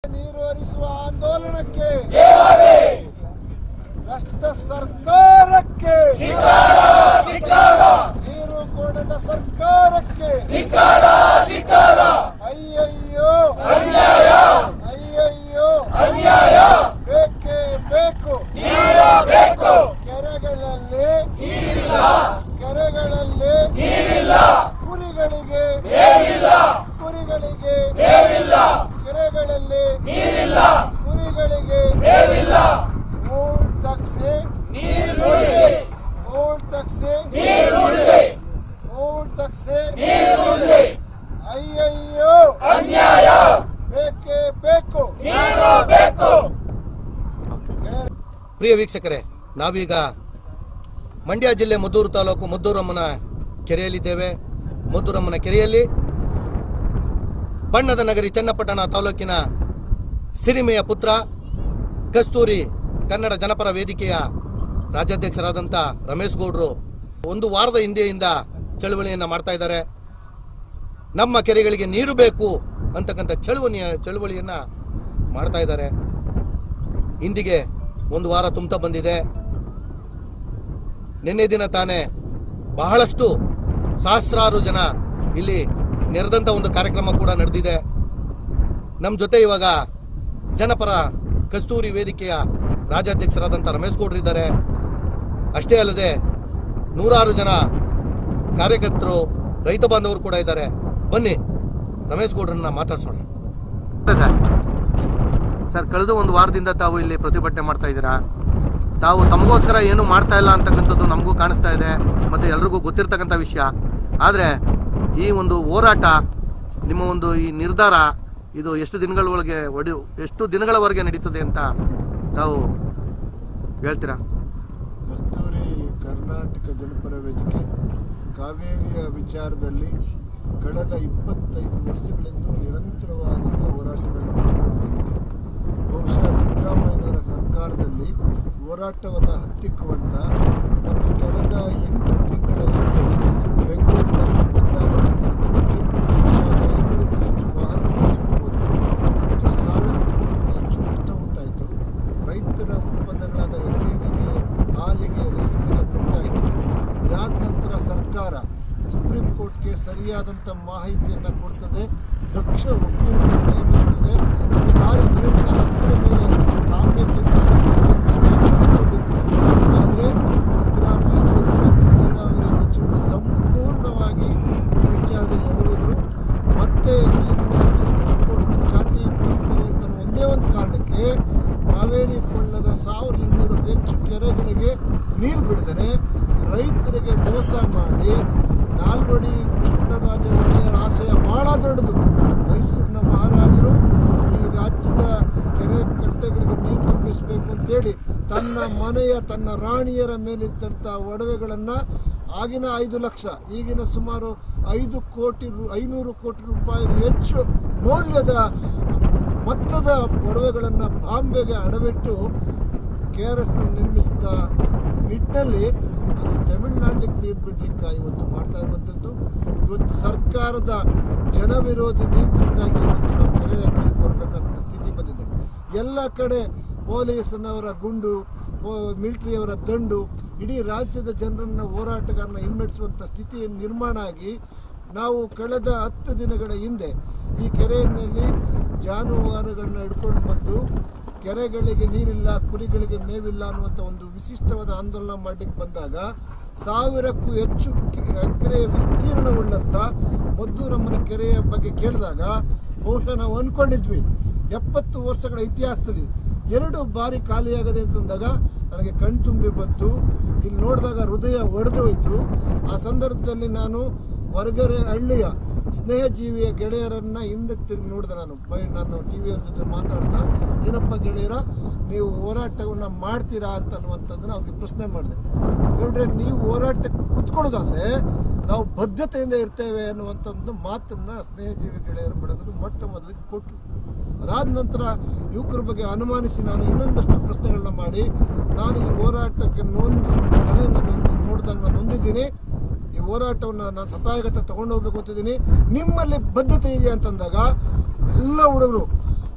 ನೀರು ಹರಿಸುವ ಆಂದೋಲನಕ್ಕೆ ಭ್ರಷ್ಟ ಸರ್ಕಾರಕ್ಕೆ ನೀರು ಕೊಡದ ಸರ್ಕಾರಕ್ಕೆ ಅಯ್ಯಯ್ಯೋ ಅಯ್ಯಯ್ಯೋ ಬೇಕೇ ಬೇಕು ಕೆರೆಗಳಲ್ಲಿ ಕೆರೆಗಳಲ್ಲಿ ಕುರಿಗಳಿಗೆ ಕುರಿಗಳಿಗೆ ಕೆರೆಗಳಲ್ಲಿ ಕುರಿಗಳಿಗೆ ಊಳ್ ತಗ್ಸಿ ಊಳ್ ತಗ್ಸಿ ಊಳ್ ತಗ್ಸಿ ಅಯ್ಯಯ್ಯೋ ಬೇಕೇ ಬೇಕು ಪ್ರಿಯ ವೀಕ್ಷಕರೇ ನಾವೀಗ ಮಂಡ್ಯ ಜಿಲ್ಲೆ ಮದ್ದೂರು ತಾಲೂಕು ಮದ್ದೂರಮ್ಮನ ಕೆರೆಯಲ್ಲಿದ್ದೇವೆ ಮದ್ದೂರಮ್ಮನ ಕೆರೆಯಲ್ಲಿ ಬಣ್ಣದ ನಗರಿ ಚನ್ನಪಟ್ಟಣ ತಾಲೂಕಿನ ಸಿರಿಮೆಯ ಪುತ್ರ ಕಸ್ತೂರಿ ಕನ್ನಡ ಜನಪರ ವೇದಿಕೆಯ ರಾಜ್ಯಾಧ್ಯಕ್ಷರಾದಂಥ ರಮೇಶ್ ಗೌಡ್ರು ಒಂದು ವಾರದ ಹಿಂದೆಯಿಂದ ಚಳುವಳಿಯನ್ನು ಮಾಡ್ತಾ ಇದ್ದಾರೆ ನಮ್ಮ ಕೆರೆಗಳಿಗೆ ನೀರು ಬೇಕು ಅಂತಕ್ಕಂಥ ಚಳುವಳಿಯ ಚಳುವಳಿಯನ್ನು ಮಾಡ್ತಾ ಇದ್ದಾರೆ ಇಂದಿಗೆ ಒಂದು ವಾರ ತುಂಬ್ತಾ ಬಂದಿದೆ ನಿನ್ನೆ ದಿನ ತಾನೇ ಬಹಳಷ್ಟು ಸಹಸ್ರಾರು ಜನ ಇಲ್ಲಿ ನೆರೆದಂಥ ಒಂದು ಕಾರ್ಯಕ್ರಮ ಕೂಡ ನಡೆದಿದೆ ನಮ್ಮ ಜೊತೆ ಇವಾಗ ಜನಪರ ಕಸ್ತೂರಿ ವೇದಿಕೆಯ ರಾಜ್ಯಾಧ್ಯಕ್ಷರಾದಂಥ ರಮೇಶ್ ಗೌಡ್ರು ಇದ್ದಾರೆ ಅಷ್ಟೇ ಅಲ್ಲದೆ ನೂರಾರು ಜನ ಕಾರ್ಯಕರ್ತರು ರೈತ ಬಾಂಧವರು ಕೂಡ ಇದ್ದಾರೆ ಬನ್ನಿ ರಮೇಶ್ ಗೌಡ್ರನ್ನ ಮಾತಾಡ್ಸೋಣ ಸರ್ ಸರ್ ಕಳೆದ ಒಂದು ವಾರದಿಂದ ತಾವು ಇಲ್ಲಿ ಪ್ರತಿಭಟನೆ ಮಾಡ್ತಾ ಇದ್ದೀರಾ ತಾವು ತಮಗೋಸ್ಕರ ಏನು ಮಾಡ್ತಾ ಇಲ್ಲ ಅಂತಕ್ಕಂಥದ್ದು ನಮಗೂ ಕಾಣಿಸ್ತಾ ಇದೆ ಮತ್ತು ಎಲ್ರಿಗೂ ಗೊತ್ತಿರ್ತಕ್ಕಂಥ ವಿಷಯ ಆದರೆ ಈ ಒಂದು ಹೋರಾಟ ನಿಮ್ಮ ಒಂದು ಈ ನಿರ್ಧಾರ ಇದು ಎಷ್ಟು ದಿನಗಳ ಒಳಗೆ ಒಡಿ ಎಷ್ಟು ದಿನಗಳವರೆಗೆ ನಡೀತದೆ ಅಂತ ತಾವು ಹೇಳ್ತೀರಾ ಕಸ್ತೂರಿ ಕರ್ನಾಟಕ ಜನಪರ ವೇದಿಕೆ ಕಾವೇರಿಯ ವಿಚಾರದಲ್ಲಿ ಕಳೆದ ಇಪ್ಪತ್ತೈದು ವರ್ಷಗಳಿಂದ ನಿರಂತರವಾದಂಥ ಹೋರಾಟಗಳನ್ನು ಮಾಡಿಕೊಂಡು ಬಂದಿದೆ ಬಹುಶಃ ಸಿದ್ದರಾಮಯ್ಯನವರ ಸರ್ಕಾರದಲ್ಲಿ ಹೋರಾಟವನ್ನು ಹತ್ತಿಕ್ಕುವಂಥ ಮತ್ತು ಕಳೆದ ಎಂಟು ತಿಂಗಳ ಹಿಂದೆ ಬೆಂಗಳೂರಿನಲ್ಲಿ ಬಂದಾದ ಸಂದರ್ಭದಲ್ಲಿ ಸುಮಾರು ಐನೂರಕ್ಕೂ ಹೆಚ್ಚು ವಾಹನಗಳು ಸುಟ್ಟುಹೋದವು ಹತ್ತು ಸಾವಿರ ಕೋಟಿಗೂ ಹೆಚ್ಚು ನಷ್ಟ ಉಂಟಾಯಿತು ರೈತರ ಉತ್ಪನ್ನಗಳಾದ ಎಣ್ಣೆರಿಗೆ ಹಾಲಿಗೆ ರೇಷ್ಮೆಗೆ ಪೆಟ್ಟಾಯಿತು ಇದಾದ ನಂತರ ಸರ್ಕಾರ ಸುಪ್ರೀಂ ಕೋರ್ಟ್ಗೆ ಸರಿಯಾದಂಥ ಮಾಹಿತಿಯನ್ನು ಕೊಡ್ತದೆ ದಕ್ಷ ವಕೀಲರನ್ನು ನೇಮಿಸ್ತದೆ ಈ ಬಾರಿ ನೀರಿನ ಹಕ್ಕಿನ ಮೇಲೆ ಸಾಮ್ಯತೆ ಸಾಧಿಸ್ತದೆ ಅಂತ ನಾವು ಅಂದ್ಕೊಂಡಿದ್ವಿ ಆದರೆ ಸಿದ್ದರಾಮಯ್ಯನವರು ಮತ್ತು ನೀರಾವರಿ ಸಚಿವರು ಸಂಪೂರ್ಣವಾಗಿ ಈ ವಿಚಾರದಲ್ಲಿ ಎಡವಿದ್ರು ಮತ್ತೆ ಈಗಿನ ಸುಪ್ರೀಂ ಕೋರ್ಟ್ನ ಚಾಟಿ ಬೀಸ್ತಾರೆ ಅಂತ ಒಂದೇ ಒಂದು ಕಾರಣಕ್ಕೆ ಕಾವೇರಿ ಕೊಳ್ಳದ ಸಾವಿರದ ಇನ್ನೂರಕ್ಕೂ ಹೆಚ್ಚು ಕೆರೆಗಳಿಗೆ ನೀರು ಬಿಡದರೆ ರೈತರಿಗೆ ಮೋಸ ಮಾಡಿ ನಾಲ್ವಡಿ ಕೃಷ್ಣರಾಜ ಒಡೆಯರ ಆಶಯ ಬಹಳ ದೊಡ್ಡದು ಮೈಸೂರಿನ ಮಹಾರಾಜರು ಈ ರಾಜ್ಯದ ಕೆರೆ ಕಟ್ಟೆಗಳಿಗೆ ನೀರು ತುಂಬಿಸಬೇಕು ಅಂತೇಳಿ ತನ್ನ ಮನೆಯ ತನ್ನ ರಾಣಿಯರ ಮೇಲಿದ್ದಂಥ ಒಡವೆಗಳನ್ನು ಆಗಿನ ಐದು ಲಕ್ಷ ಈಗಿನ ಸುಮಾರು ಐದು ಕೋಟಿ ರು ಐನೂರು ಕೋಟಿ ರೂಪಾಯಿ ಹೆಚ್ಚು ಮೌಲ್ಯದ ಮೊತ್ತದ ಒಡವೆಗಳನ್ನು ಬಾಂಬೆಗೆ ಅಡವಿಟ್ಟು ಕೆ ಆರ್ ಎಸ್ ನಿರ್ಮಿಸಿದ ನಿಟ್ಟಿನಲ್ಲಿ ಅದು ತಮಿಳುನಾಡಿಗೆ ನೀರು ಬಿಡ್ಲಿಕ್ಕೆ ಇವತ್ತು ಮಾಡ್ತಾ ಇರುವಂಥದ್ದು ಇವತ್ತು ಸರ್ಕಾರದ ಜನವಿರೋಧಿ ನೀತಿಯಿಂದಾಗಿ ಇವತ್ತು ನಾವು ಕೆರೆಗಳಿಗೆ ಬರಬೇಕಂತ ಸ್ಥಿತಿ ಬಂದಿದೆ ಎಲ್ಲ ಕಡೆ ಪೊಲೀಸನವರ ಗುಂಡು ಮಿಲಿಟರಿಯವರ ದಂಡು ಇಡೀ ರಾಜ್ಯದ ಜನರನ್ನು ಹೋರಾಟಗಾರನ ಹಿಮ್ಮೆಟ್ಟಿಸುವಂಥ ಸ್ಥಿತಿ ನಿರ್ಮಾಣ ಆಗಿ ನಾವು ಕಳೆದ ಹತ್ತು ದಿನಗಳ ಹಿಂದೆ ಈ ಕೆರೆಯಲ್ಲಿ ಜಾನುವಾರುಗಳನ್ನ ಹಿಡ್ಕೊಂಡು ಬಂದು ಕೆರೆಗಳಿಗೆ ನೀರಿಲ್ಲ ಕುರಿಗಳಿಗೆ ಮೇವಿಲ್ಲ ಅನ್ನುವಂಥ ಒಂದು ವಿಶಿಷ್ಟವಾದ ಆಂದೋಲನ ಮಾಡಲಿಕ್ಕೆ ಬಂದಾಗ ಸಾವಿರಕ್ಕೂ ಹೆಚ್ಚು ಎಕರೆ ವಿಸ್ತೀರ್ಣವುಳ್ಳಂಥ ಮದ್ದೂರಮ್ಮನ ಕೆರೆಯ ಬಗ್ಗೆ ಕೇಳಿದಾಗ ಬಹುಶಃ ನಾವು ಅಂದ್ಕೊಂಡಿದ್ವಿ ಎಪ್ಪತ್ತು ವರ್ಷಗಳ ಇತಿಹಾಸದಲ್ಲಿ ಎರಡು ಬಾರಿ ಖಾಲಿಯಾಗದೆ ಅಂತಂದಾಗ ನನಗೆ ಕಣ್ತುಂಬಿ ಬಂತು ಇಲ್ಲಿ ನೋಡಿದಾಗ ಹೃದಯ ಒಡೆದೋಯ್ತು ಆ ಸಂದರ್ಭದಲ್ಲಿ ನಾನು ಹೊರಗರೆ ಹಳ್ಳಿಯ ಸ್ನೇಹಜೀವಿಯ ಗೆಳೆಯರನ್ನ ಹಿಂದೆ ತಿರುಗಿ ನೋಡಿದೆ ನಾನು ಬೈ ನಾನು ಟಿ ವಿಯವ್ರ ಜೊತೆ ಮಾತಾಡ್ತಾ ಏನಪ್ಪ ಗೆಳೆಯರ ನೀವು ಹೋರಾಟವನ್ನು ಮಾಡ್ತೀರಾ ಅಂತ ಅನ್ನುವಂಥದ್ದನ್ನ ಅವ್ರಿಗೆ ಪ್ರಶ್ನೆ ಮಾಡಿದೆ ಗೌಡ್ರೆ ನೀವು ಹೋರಾಟಕ್ಕೆ ಕುತ್ಕೊಳ್ಳೋದಾದ್ರೆ ನಾವು ಬದ್ಧತೆಯಿಂದ ಇರ್ತೇವೆ ಅನ್ನುವಂಥ ಒಂದು ಮಾತನ್ನ ಸ್ನೇಹಜೀವಿ ಗೆಳೆಯರ ಬಳಗದು ಮೊಟ್ಟ ಮೊದಲಿಗೆ ಕೊಟ್ಟರು ಅದಾದ ನಂತರ ಯುವಕರ ಬಗ್ಗೆ ಅನುಮಾನಿಸಿ ನಾನು ಇನ್ನೊಂದಷ್ಟು ಪ್ರಶ್ನೆಗಳನ್ನ ಮಾಡಿ ನಾನು ಈ ಹೋರಾಟಕ್ಕೆ ನೊಂದು ಕರೆಯನ್ನು ನೊಂದು ನೋಡಿದಾಗ ನಾನು ನೊಂದಿದ್ದೀನಿ ಈ ಹೋರಾಟವನ್ನು ನಾನು ಸತಾಯಗತ ತಗೊಂಡು ಹೋಗ್ಬೇಕು ಅಂತಿದ್ದೀನಿ ನಿಮ್ಮಲ್ಲಿ ಬದ್ಧತೆ ಇದೆ ಅಂತಂದಾಗ ಎಲ್ಲ ಹುಡುಗರು